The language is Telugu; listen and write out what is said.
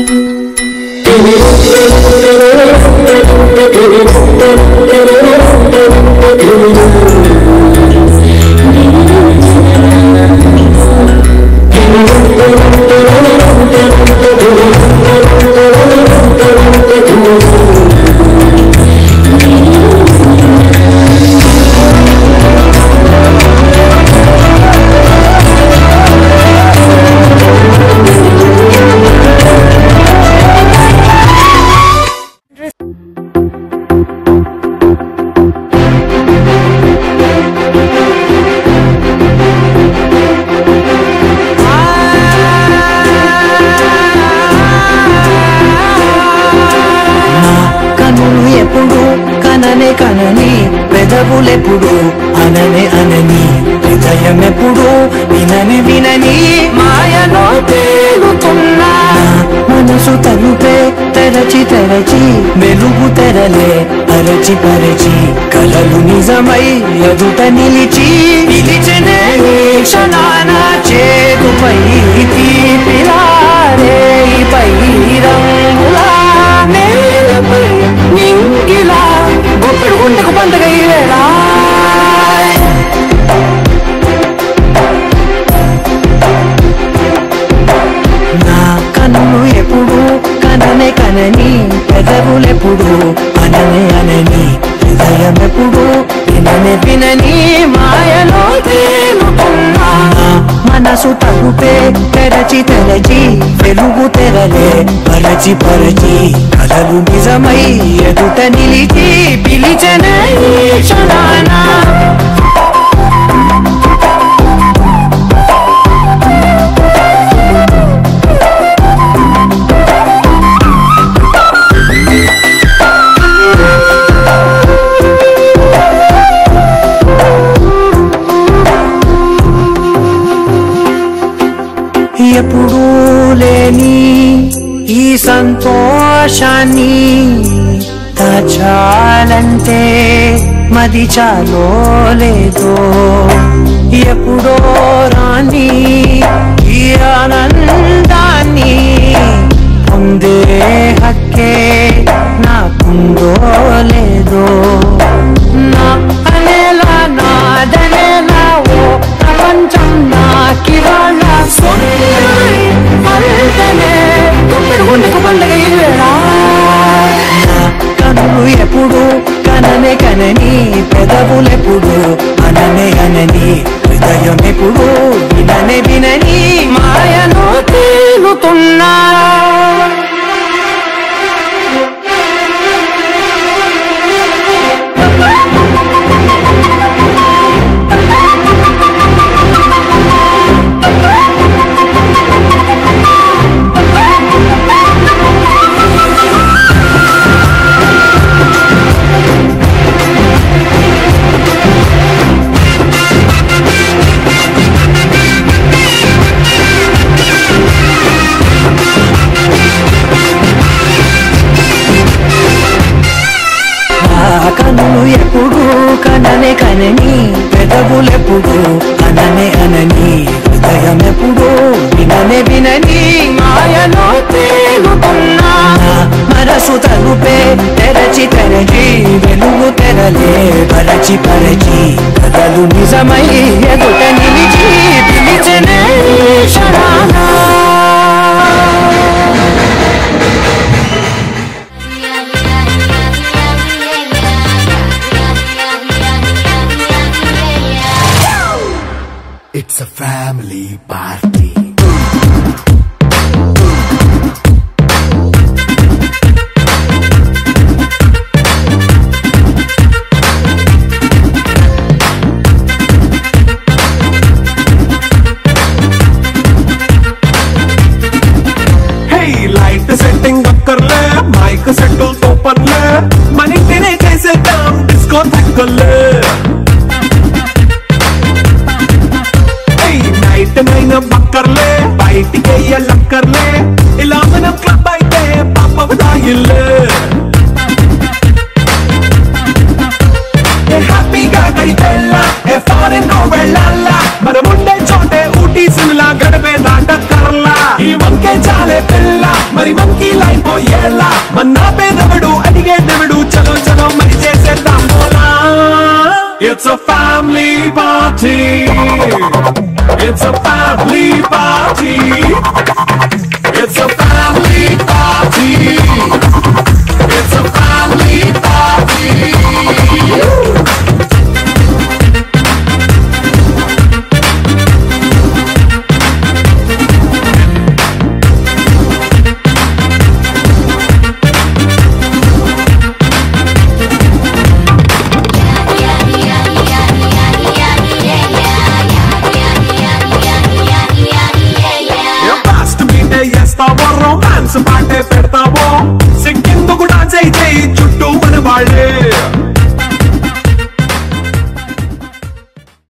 కనులు ఎప్పుడు కననే కనని పెదవులెప్పుడు అననే అనని హృదయం ఎప్పుడు వినని వినని మాయలో తేలుతున్నా మనసు తలుపే తెరచి తెరచి వెలుగు తెరలే అరచి పరచి కలలు నిజమై ఎదుట నిలిచి పిలిచనే ఈ క్షణాన చేతుపై తీపిలారే పై రంగులా నేలపై నింగిలా గుప్పెడు గుండెకు పండగ ఈ వేళ నా కన్ను ఎప్పుడు కననే కనని పెదవులెప్పుడు అననే అనని హృదయం ఎప్పుడు విననే వినని మాయలో తేలుతున్నా నా మనసు తలుపే తెరచి తెరచి వెలుగు తెరలే పరచి పరచి కలలు నిజమై ఎదుట నిలిచి పిలిచనే ఈ క్షణాన ఎప్పుడూ లేని ఈ సంతోషాన్ని దాచాలంటే మది చాలో లేదో ఎప్పుడో రాని ఈ ఆనందాన్ని పొందే హక్కే నాకుందో లేదో నా అనేలా నాదనేలా ఓ ప్రపంచం నాకివాళ్ళ సొంతనే గుప్పెడు గుండెకు పండగ ఈ వేళ నా కన్నులు ఎప్పుడు కననే కనని పెదవులెప్పుడు అననే అనని హృదయం ఎప్పుడు విననే వినని మాయను తేలుతున్నా ఆ కనులు ఎప్పుడు కననే కనని పెదవులెప్పుడు అననే అనని హృదయం ఎప్పుడు విననే వినని మాయలో తేలుతున్నా నా మనసు తలుపే తెరచి తెరచి వెలుగు తెరలే పరచి పరచి కథలు నిజమై ఎదుట నిలిచి పిలిచనే ఈ క్షణాన It's a family party. Hey light setting అక్కర్లే మైక్ సెట్టు తో పర్లే మన ఇంటినే చేసేద్దాం డిస్కో తక్కర్లే నైట్ నైన్ బక్కర్లే బయటికి వెయ్యలక్కర్లే ఇలా మనం క్లబ్ అయితే పాప దాయిల్లే హ్యాపీగా గడిపెళ్ళ ఏ ఫారెన్ వెళ్ళాలా మనం ఉండే చోటే ఊటీ సిమ్లా గడిపే నాటకర్లా ఈ వంకే చాలే పిల్ల మరి మంకీ లైన్ పోయేలా మన్నా పేదవడు అడిగేదెవడు చలో చలో మరి చేసేద్దాం పోలా it's a family party it's a family party it's a family party it's a family party fast మీటే చేస్తావో రొమాన్స్ పాటే పెడతావో